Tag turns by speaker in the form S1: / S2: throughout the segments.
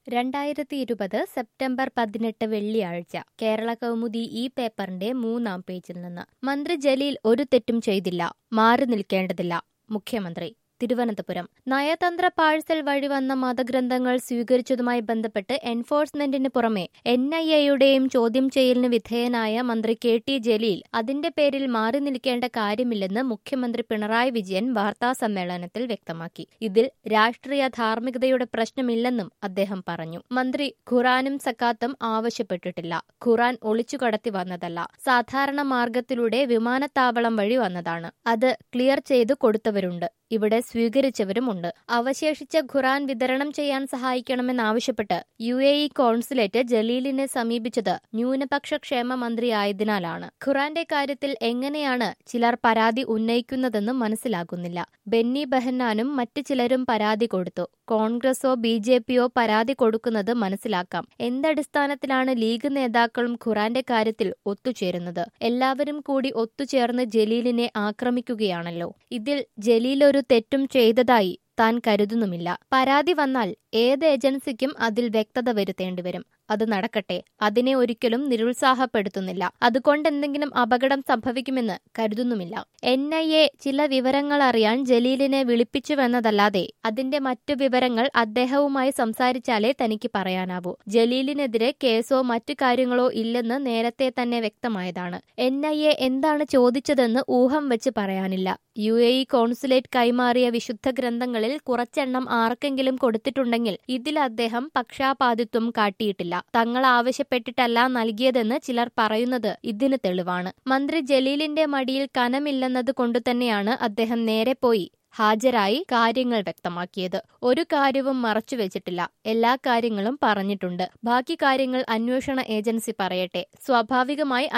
S1: രണ്ടായിരത്തി ഇരുപത് സെപ്റ്റംബർ പതിനെട്ട് വെള്ളിയാഴ്ച കേരള കൗമുദി ഈ പേപ്പറിന്റെ മൂന്നാം പേജിൽ നിന്ന് മന്ത്രി ജലീൽ ഒരു തെറ്റും ചെയ്തില്ല മാറി നിൽക്കേണ്ടതില്ല മുഖ്യമന്ത്രി തിരുവനന്തപുരം നയതന്ത്ര പാഴ്സൽ വഴി വന്ന മതഗ്രന്ഥങ്ങൾ സ്വീകരിച്ചതുമായി ബന്ധപ്പെട്ട് എൻഫോഴ്സ്മെന്റിന് പുറമെ എൻ ഐ എയുടെയും ചോദ്യം ചെയ്യലിന് വിധേയനായ മന്ത്രി കെ ടി ജലീൽ അതിന്റെ പേരിൽ മാറി നിൽക്കേണ്ട കാര്യമില്ലെന്ന് മുഖ്യമന്ത്രി പിണറായി വിജയൻ വാർത്താസമ്മേളനത്തിൽ വ്യക്തമാക്കി ഇതിൽ രാഷ്ട്രീയ ധാർമ്മികതയുടെ പ്രശ്നമില്ലെന്നും അദ്ദേഹം പറഞ്ഞു മന്ത്രി ഖുറാനും സക്കാത്തും ആവശ്യപ്പെട്ടിട്ടില്ല ഖുറാൻ ഒളിച്ചുകടത്തി വന്നതല്ല സാധാരണ മാർഗത്തിലൂടെ വിമാനത്താവളം വഴി വന്നതാണ് അത് ക്ലിയർ ചെയ്തു കൊടുത്തവരുണ്ട് ഇവിടെ സ്വീകരിച്ചവരുമുണ്ട് അവശേഷിച്ച ഖുറാൻ വിതരണം ചെയ്യാൻ സഹായിക്കണമെന്നാവശ്യപ്പെട്ട് യു എ ഇ കോൺസുലേറ്റ് ജലീലിനെ സമീപിച്ചത് ന്യൂനപക്ഷ ക്ഷേമ മന്ത്രിയായതിനാലാണ് ഖുറാന്റെ കാര്യത്തിൽ എങ്ങനെയാണ് ചിലർ പരാതി ഉന്നയിക്കുന്നതെന്ന് മനസ്സിലാകുന്നില്ല ബെന്നി ബെഹന്നാനും മറ്റു ചിലരും പരാതി കൊടുത്തു കോൺഗ്രസോ ബി ജെ പിയോ പരാതി കൊടുക്കുന്നത് മനസ്സിലാക്കാം എന്തടിസ്ഥാനത്തിലാണ് ലീഗ് നേതാക്കളും ഖുറാന്റെ കാര്യത്തിൽ ഒത്തുചേരുന്നത് എല്ലാവരും കൂടി ഒത്തുചേർന്ന് ജലീലിനെ ആക്രമിക്കുകയാണല്ലോ ഇതിൽ ജലീൽ ഒരു തെറ്റും ചെയ്തതായി താൻ കരുതുന്നുമില്ല പരാതി വന്നാൽ ഏത് ഏജൻസിക്കും അതിൽ വ്യക്തത വരുത്തേണ്ടിവരും അത് നടക്കട്ടെ അതിനെ ഒരിക്കലും നിരുത്സാഹപ്പെടുത്തുന്നില്ല അതുകൊണ്ട് എന്തെങ്കിലും അപകടം സംഭവിക്കുമെന്ന് കരുതുന്നുമില്ല എൻ ഐ എ ചില വിവരങ്ങൾ അറിയാൻ ജലീലിനെ വിളിപ്പിച്ചുവെന്നതല്ലാതെ അതിന്റെ മറ്റു വിവരങ്ങൾ അദ്ദേഹവുമായി സംസാരിച്ചാലേ തനിക്ക് പറയാനാവൂ ജലീലിനെതിരെ കേസോ മറ്റു കാര്യങ്ങളോ ഇല്ലെന്ന് നേരത്തെ തന്നെ വ്യക്തമായതാണ് എൻ ഐ എ എന്താണ് ചോദിച്ചതെന്ന് ഊഹം വെച്ച് പറയാനില്ല യു എ ഇ കോൺസുലേറ്റ് കൈമാറിയ വിശുദ്ധ ഗ്രന്ഥങ്ങളിൽ കുറച്ചെണ്ണം ആർക്കെങ്കിലും കൊടുത്തിട്ടുണ്ടെങ്കിൽ ഇതിൽ അദ്ദേഹം പക്ഷാപാതിത്വം കാട്ടിയിട്ടില്ല തങ്ങൾ ആവശ്യപ്പെട്ടിട്ടല്ല നൽകിയതെന്ന് ചിലർ പറയുന്നത് ഇതിന് തെളിവാണ് മന്ത്രി ജലീലിന്റെ മടിയിൽ കനമില്ലെന്നത് കൊണ്ടുതന്നെയാണ് അദ്ദേഹം നേരെ പോയി ഹാജരായി കാര്യങ്ങൾ വ്യക്തമാക്കിയത് ഒരു കാര്യവും മറച്ചുവെച്ചിട്ടില്ല എല്ലാ കാര്യങ്ങളും പറഞ്ഞിട്ടുണ്ട് ബാക്കി കാര്യങ്ങൾ അന്വേഷണ ഏജൻസി പറയട്ടെ സ്വാഭാവികമായി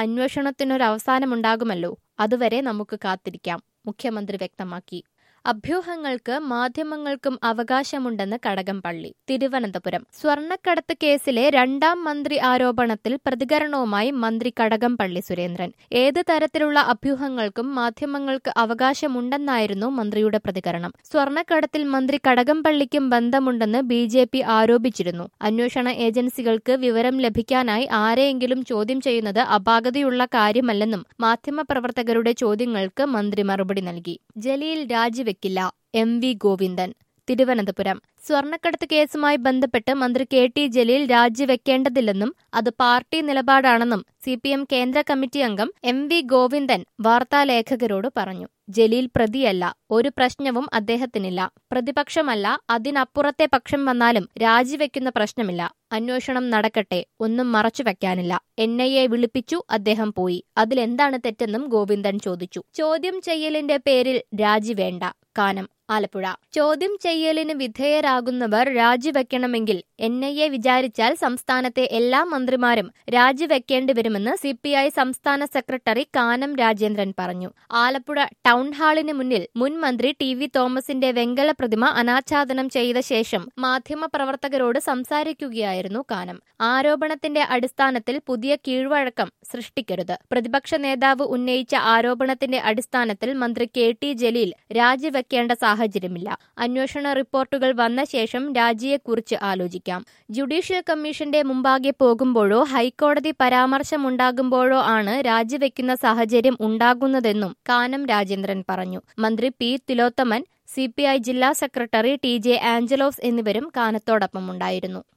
S1: അന്വേഷണത്തിനൊരവസാനമുണ്ടാകുമല്ലോ അതുവരെ നമുക്ക് കാത്തിരിക്കാം മുഖ്യമന്ത്രി വ്യക്തമാക്കി അഭ്യൂഹങ്ങൾക്ക് മാധ്യമങ്ങൾക്കും അവകാശമുണ്ടെന്ന് കടകംപള്ളി തിരുവനന്തപുരം സ്വർണ്ണക്കടത്ത് കേസിലെ രണ്ടാം മന്ത്രി ആരോപണത്തിൽ പ്രതികരണവുമായി മന്ത്രി കടകംപള്ളി സുരേന്ദ്രൻ ഏത് തരത്തിലുള്ള അഭ്യൂഹങ്ങൾക്കും മാധ്യമങ്ങൾക്ക് അവകാശമുണ്ടെന്നായിരുന്നു മന്ത്രിയുടെ പ്രതികരണം സ്വർണ്ണക്കടത്തിൽ മന്ത്രി കടകംപള്ളിക്കും ബന്ധമുണ്ടെന്ന് ബി ജെ പി ആരോപിച്ചിരുന്നു അന്വേഷണ ഏജൻസികൾക്ക് വിവരം ലഭിക്കാനായി ആരെയെങ്കിലും ചോദ്യം ചെയ്യുന്നത് അപാകതയുള്ള കാര്യമല്ലെന്നും മാധ്യമപ്രവർത്തകരുടെ ചോദ്യങ്ങൾക്ക് മന്ത്രി മറുപടി നൽകി ജലീൽ രാജിവെക്കില്ല എം വി ഗോവിന്ദൻ തിരുവനന്തപുരം സ്വർണ്ണക്കടത്ത് കേസുമായി ബന്ധപ്പെട്ട് മന്ത്രി കെ ടി ജലീൽ രാജിവെക്കേണ്ടതില്ലെന്നും അത് പാർട്ടി നിലപാടാണെന്നും സി പി എം കേന്ദ്ര കമ്മിറ്റി അംഗം എം വി ഗോവിന്ദൻ വാർത്താലേഖകരോട് പറഞ്ഞു ജലീൽ പ്രതിയല്ല ഒരു പ്രശ്നവും അദ്ദേഹത്തിനില്ല പ്രതിപക്ഷമല്ല അതിനപ്പുറത്തെ പക്ഷം വന്നാലും രാജിവെക്കുന്ന പ്രശ്നമില്ല അന്വേഷണം നടക്കട്ടെ ഒന്നും മറച്ചുവെക്കാനില്ല എൻ ഐ എ വിളിപ്പിച്ചു അദ്ദേഹം പോയി അതിലെന്താണ് തെറ്റെന്നും ഗോവിന്ദൻ ചോദിച്ചു ചോദ്യം ചെയ്യലിന്റെ പേരിൽ രാജി വേണ്ട കാനം ആലപ്പുഴ ചോദ്യം ചെയ്യലിന് വിധേയരാകുന്നവർ രാജിവെക്കണമെങ്കിൽ എൻ ഐ എ വിചാരിച്ചാൽ സംസ്ഥാനത്തെ എല്ലാ മന്ത്രിമാരും രാജിവെക്കേണ്ടി വരുമെന്ന് സി പി ഐ സംസ്ഥാന സെക്രട്ടറി കാനം രാജേന്ദ്രൻ പറഞ്ഞു ആലപ്പുഴ ടൗൺ ഹാളിന് മുന്നിൽ മുൻ മന്ത്രി ടി വി തോമസിന്റെ വെങ്കല പ്രതിമ അനാച്ഛാദനം ചെയ്ത ശേഷം മാധ്യമപ്രവർത്തകരോട് സംസാരിക്കുകയായിരുന്നു കാനം ആരോപണത്തിന്റെ അടിസ്ഥാനത്തിൽ പുതിയ കീഴ്വഴക്കം സൃഷ്ടിക്കരുത് പ്രതിപക്ഷ നേതാവ് ഉന്നയിച്ച ആരോപണത്തിന്റെ അടിസ്ഥാനത്തിൽ മന്ത്രി കെ ടി ജലീൽ രാജിവെക്കേണ്ട സാഹചര്യമില്ല അന്വേഷണ റിപ്പോർട്ടുകൾ വന്ന ശേഷം രാജിയെക്കുറിച്ച് ആലോചിക്കാം ജുഡീഷ്യൽ കമ്മീഷന്റെ മുമ്പാകെ പോകുമ്പോഴോ ഹൈക്കോടതി പരാമർശമുണ്ടാകുമ്പോഴോ ആണ് രാജിവെക്കുന്ന സാഹചര്യം ഉണ്ടാകുന്നതെന്നും കാനം രാജേന്ദ്രൻ പറഞ്ഞു മന്ത്രി പി തിലോത്തമൻ സി ജില്ലാ സെക്രട്ടറി ടി ജെ ആഞ്ചലോസ് എന്നിവരും കാനത്തോടൊപ്പമുണ്ടായിരുന്നു